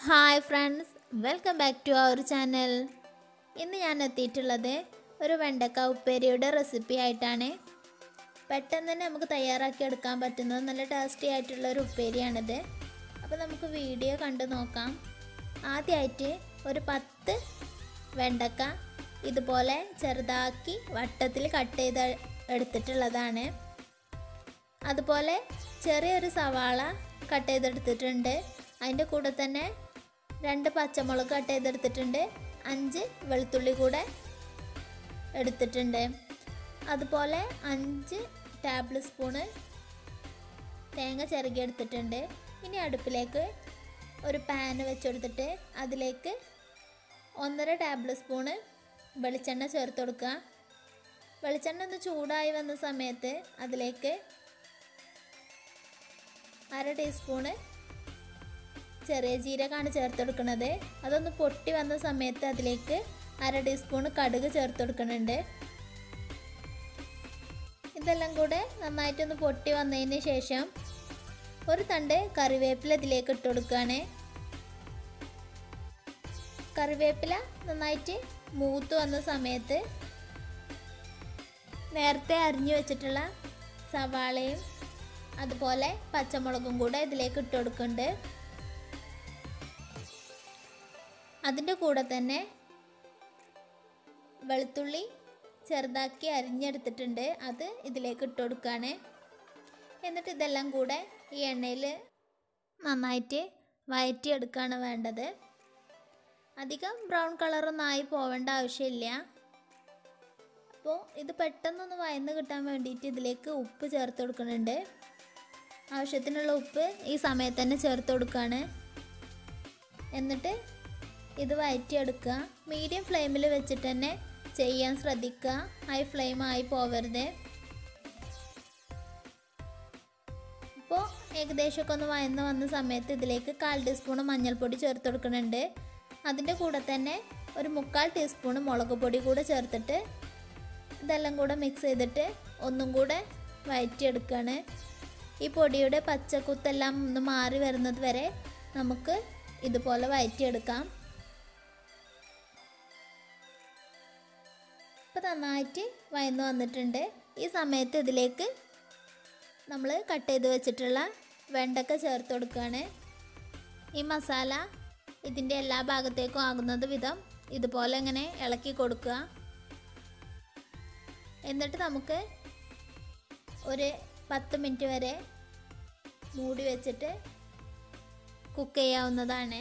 hi friends welcome back to our channel ഇന്ന് ഞാൻ എത്തിയിട്ടുള്ളത് ഒരു വെണ്ടക്ക ഉപ്പേരിയുടെ റെസിപ്പി ആയിട്ടാണ് പെട്ടെന്ന് തന്നെ നമുക്ക് തയ്യാറാക്കി എടുക്കാൻ പറ്റുന്നത് നല്ല ടേസ്റ്റി ആയിട്ടുള്ള ഒരു ഉപ്പേരിയാണിത് അപ്പോൾ നമുക്ക് വീഡിയോ കണ്ടു നോക്കാം ആദ്യമായിട്ട് ഒരു പത്ത് വെണ്ടക്ക ഇതുപോലെ ചെറുതാക്കി വട്ടത്തിൽ കട്ട് ചെയ്ത് എടുത്തിട്ടുള്ളതാണ് അതുപോലെ ചെറിയൊരു സവാള കട്ട് ചെയ്തെടുത്തിട്ടുണ്ട് അതിൻ്റെ കൂടെ തന്നെ രണ്ട് പച്ചമുളക് കട്ട് ചെയ്തെടുത്തിട്ടുണ്ട് അഞ്ച് വെളുത്തുള്ളി കൂടെ എടുത്തിട്ടുണ്ട് അതുപോലെ അഞ്ച് ടേബിൾ സ്പൂണ് തേങ്ങ ചിരകി എടുത്തിട്ടുണ്ട് ഇനി അടുപ്പിലേക്ക് ഒരു പാന് വെച്ചെടുത്തിട്ട് അതിലേക്ക് ഒന്നര ടേബിൾ സ്പൂണ് വെളിച്ചെണ്ണ ചേർത്ത് കൊടുക്കുക വെളിച്ചെണ്ണ ഒന്ന് ചൂടായി വന്ന സമയത്ത് അതിലേക്ക് അര ടീസ്പൂണ് ചെറിയ ജീരകമാണ് ചേർത്ത് കൊടുക്കുന്നത് അതൊന്ന് പൊട്ടി വന്ന സമയത്ത് അതിലേക്ക് അര ടീസ്പൂൺ കടുക് ചേർത്ത് കൊടുക്കുന്നുണ്ട് ഇതെല്ലാം കൂടെ നന്നായിട്ടൊന്ന് പൊട്ടി വന്നതിന് ശേഷം ഒരു തണ്ട് കറിവേപ്പില ഇതിലേക്ക് ഇട്ട് കൊടുക്കുകയാണ് കറിവേപ്പില നന്നായിട്ട് മൂത്ത് വന്ന സമയത്ത് നേരത്തെ അരിഞ്ഞു വെച്ചിട്ടുള്ള സവാളയും അതുപോലെ പച്ചമുളകും കൂടെ ഇതിലേക്ക് ഇട്ട് കൊടുക്കുന്നുണ്ട് അതിൻ്റെ കൂടെ തന്നെ വെളുത്തുള്ളി ചെറുതാക്കി അരിഞ്ഞെടുത്തിട്ടുണ്ട് അത് ഇതിലേക്ക് ഇട്ട് കൊടുക്കുകയാണ് എന്നിട്ട് ഇതെല്ലാം കൂടെ ഈ എണ്ണയിൽ നന്നായിട്ട് വയറ്റിയെടുക്കുകയാണ് വേണ്ടത് അധികം ബ്രൗൺ കളറൊന്നും ആയി പോവേണ്ട ആവശ്യമില്ല അപ്പോൾ ഇത് പെട്ടെന്നൊന്ന് വയന്ന് കിട്ടാൻ വേണ്ടിയിട്ട് ഇതിലേക്ക് ഉപ്പ് ചേർത്ത് കൊടുക്കുന്നുണ്ട് ആവശ്യത്തിനുള്ള ഉപ്പ് ഈ സമയത്ത് തന്നെ ചേർത്ത് കൊടുക്കുകയാണ് എന്നിട്ട് ഇത് വയറ്റിയെടുക്കുക മീഡിയം ഫ്ലെയിമിൽ വെച്ചിട്ട് തന്നെ ചെയ്യാൻ ശ്രദ്ധിക്കുക ഹൈ ഫ്ലെയിം ആയി പോവരുത് ഇപ്പോൾ ഏകദേശമൊക്കെ ഒന്ന് വയന്ന് വന്ന സമയത്ത് ഇതിലേക്ക് കാൽ ടീസ്പൂൺ മഞ്ഞൾപ്പൊടി ചേർത്ത് കൊടുക്കുന്നുണ്ട് അതിൻ്റെ കൂടെ തന്നെ ഒരു മുക്കാൽ ടീസ്പൂൺ മുളക് പൊടി കൂടെ ചേർത്തിട്ട് ഇതെല്ലാം കൂടെ മിക്സ് ചെയ്തിട്ട് ഒന്നും കൂടെ വയറ്റിയെടുക്കുകയാണ് ഈ പൊടിയുടെ പച്ചക്കുത്തെല്ലാം ഒന്ന് മാറി വരുന്നത് വരെ നമുക്ക് ഇതുപോലെ വയറ്റിയെടുക്കാം ഇപ്പോൾ നന്നായിട്ട് വയന്ന് വന്നിട്ടുണ്ട് ഈ സമയത്ത് ഇതിലേക്ക് നമ്മൾ കട്ട് ചെയ്ത് വെച്ചിട്ടുള്ള വെണ്ടക്ക ചേർത്ത് കൊടുക്കുകയാണ് ഈ മസാല ഇതിൻ്റെ എല്ലാ ഭാഗത്തേക്കും ആകുന്നത് വിധം ഇതുപോലെ ഇങ്ങനെ ഇളക്കി കൊടുക്കുക എന്നിട്ട് നമുക്ക് ഒരു പത്ത് മിനിറ്റ് വരെ മൂടി വെച്ചിട്ട് കുക്ക് ചെയ്യാവുന്നതാണ്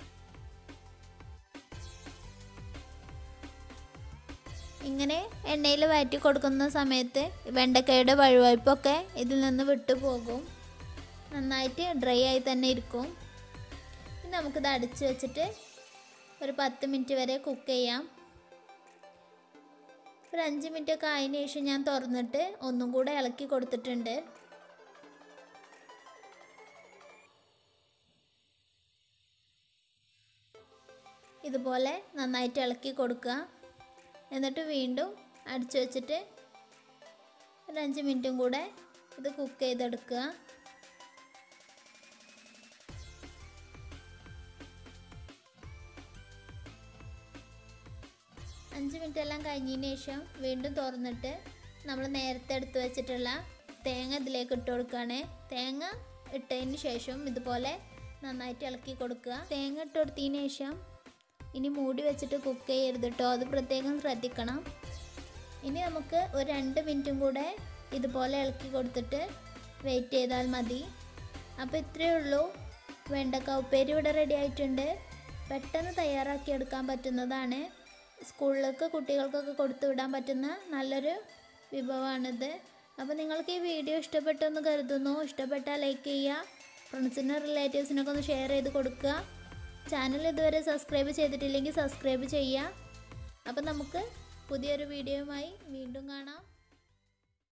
ഇങ്ങനെ എണ്ണയിൽ വഴറ്റി കൊടുക്കുന്ന സമയത്ത് വെണ്ടക്കയുടെ വഴുവഴുപ്പൊക്കെ ഇതിൽ നിന്ന് വിട്ടു പോകും നന്നായിട്ട് ഡ്രൈ ആയി തന്നെ ഇരിക്കും ഇനി നമുക്കിത് അടിച്ച് വെച്ചിട്ട് ഒരു പത്ത് മിനിറ്റ് വരെ കുക്ക് ചെയ്യാം ഒരു അഞ്ച് മിനിറ്റ് ഒക്കെ ആയതിനു ശേഷം ഞാൻ തുറന്നിട്ട് ഒന്നും കൂടെ ഇളക്കി കൊടുത്തിട്ടുണ്ട് ഇതുപോലെ നന്നായിട്ട് ഇളക്കി കൊടുക്കുക എന്നിട്ട് വീണ്ടും അടിച്ചു വെച്ചിട്ട് ഒരു അഞ്ച് മിനിറ്റും കൂടെ ഇത് കുക്ക് ചെയ്തെടുക്കുക അഞ്ച് മിനിറ്റ് എല്ലാം കഴിഞ്ഞതിന് ശേഷം വീണ്ടും തുറന്നിട്ട് നമ്മൾ നേരത്തെ എടുത്തു വെച്ചിട്ടുള്ള തേങ്ങ ഇതിലേക്ക് ഇട്ട് കൊടുക്കുകയാണ് തേങ്ങ ഇട്ടതിന് ശേഷം ഇതുപോലെ നന്നായിട്ട് ഇളക്കി കൊടുക്കുക തേങ്ങ ഇട്ട് കൊടുത്തതിന് ശേഷം ഇനി മൂടി വെച്ചിട്ട് കുക്ക് ചെയ്യരുത് കേട്ടോ അത് പ്രത്യേകം ശ്രദ്ധിക്കണം ഇനി നമുക്ക് ഒരു രണ്ട് മിനിറ്റും കൂടെ ഇതുപോലെ ഇളക്കി കൊടുത്തിട്ട് വെയിറ്റ് ചെയ്താൽ മതി അപ്പോൾ ഇത്രയേ ഉള്ളൂ വെണ്ടക്ക ഉപ്പേരി ഇവിടെ റെഡി ആയിട്ടുണ്ട് പെട്ടെന്ന് തയ്യാറാക്കി എടുക്കാൻ പറ്റുന്നതാണ് സ്കൂളിലേക്ക് കുട്ടികൾക്കൊക്കെ കൊടുത്തു വിടാൻ പറ്റുന്ന നല്ലൊരു വിഭവമാണിത് അപ്പോൾ നിങ്ങൾക്ക് ഈ വീഡിയോ ഇഷ്ടപ്പെട്ടെന്ന് കരുതുന്നു ഇഷ്ടപ്പെട്ടാൽ ലൈക്ക് ചെയ്യുക ഫ്രണ്ട്സിനും റിലേറ്റീവ്സിനൊക്കെ ഒന്ന് ഷെയർ ചെയ്ത് കൊടുക്കുക ചാനൽ ഇതുവരെ സബ്സ്ക്രൈബ് ചെയ്തിട്ടില്ലെങ്കിൽ സബ്സ്ക്രൈബ് ചെയ്യുക അപ്പം നമുക്ക് പുതിയൊരു വീഡിയോയുമായി വീണ്ടും കാണാം